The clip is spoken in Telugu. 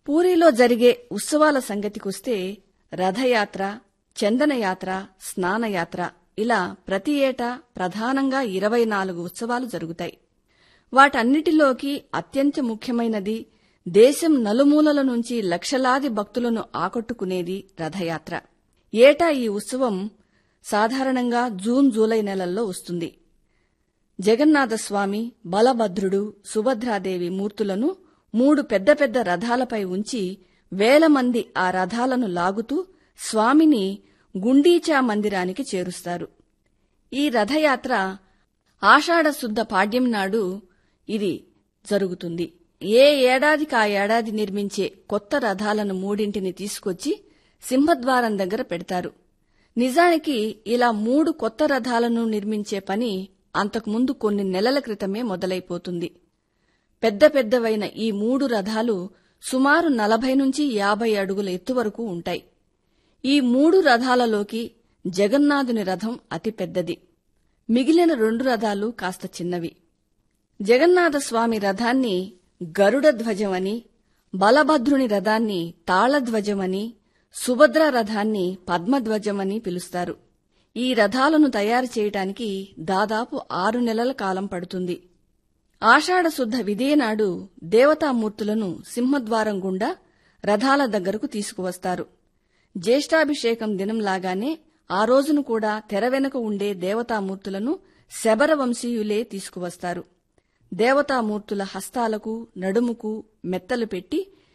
పూరిలో జరిగే ఉత్సవాల సంగతికొస్తే రథయాత్ర చందనయాత్ర స్నానయాత్ర ఇలా ప్రతి ఏటా ప్రధానంగా ఇరవై నాలుగు ఉత్సవాలు జరుగుతాయి వాటన్నిటిలోకి అత్యంత ముఖ్యమైనది దేశం నలుమూలల నుంచి లక్షలాది భక్తులను ఆకట్టుకునేది రథయాత్ర ఏటా ఈ ఉత్సవం సాధారణంగా జూన్ జూలై నెలల్లో వస్తుంది జగన్నాథస్వామి బలభద్రుడు సుభద్రాదేవి మూర్తులను మూడు పెద్ద పెద్ద రథాలపై ఉంచి వేల మంది ఆ రథాలను లాగుతూ స్వామిని గుండీచా మందిరానికి చేరుస్తారు ఈ రథయాత్ర ఆషాఢశుద్ధ పాడ్యం నాడు ఇది జరుగుతుంది ఏ ఏడాదికి ఆ ఏడాది నిర్మించే కొత్త రథాలను మూడింటిని తీసుకొచ్చి సింహద్వారం దగ్గర పెడతారు నిజానికి ఇలా మూడు కొత్త రథాలను నిర్మించే పని అంతకుముందు కొన్ని నెలల క్రితమే మొదలైపోతుంది పెద్ద పెద్దవైన ఈ మూడు రథాలు సుమారు నలభై నుంచి యాభై అడుగుల ఎత్తు వరకు ఉంటాయి ఈ మూడు రథాలలోకి జగన్నాథుని రథం అతి పెద్దది మిగిలిన రెండు రథాలు కాస్త చిన్నవి జగన్నాథస్వామి రథాన్ని గరుడ ధ్వజమని బలభద్రుని రథాన్ని తాళధ్వజమని సుభద్ర రథాన్ని పద్మధ్వజమని పిలుస్తారు ఈ రథాలను తయారు చేయటానికి దాదాపు ఆరు నెలల కాలం పడుతుంది ఆషాఢశుద్ధ విదేనాడు దేవతామూర్తులను సింహద్వారం గుండా రథాల దగ్గరకు తీసుకువస్తారు జ్యేష్ఠాభిషేకం దినంలాగానే ఆ రోజును కూడా తెర వెనుక ఉండే దేవతామూర్తులను శబర వంశీయులే తీసుకువస్తారు దేవతామూర్తుల హస్తాలకు నడుముకు మెత్తలు పెట్టి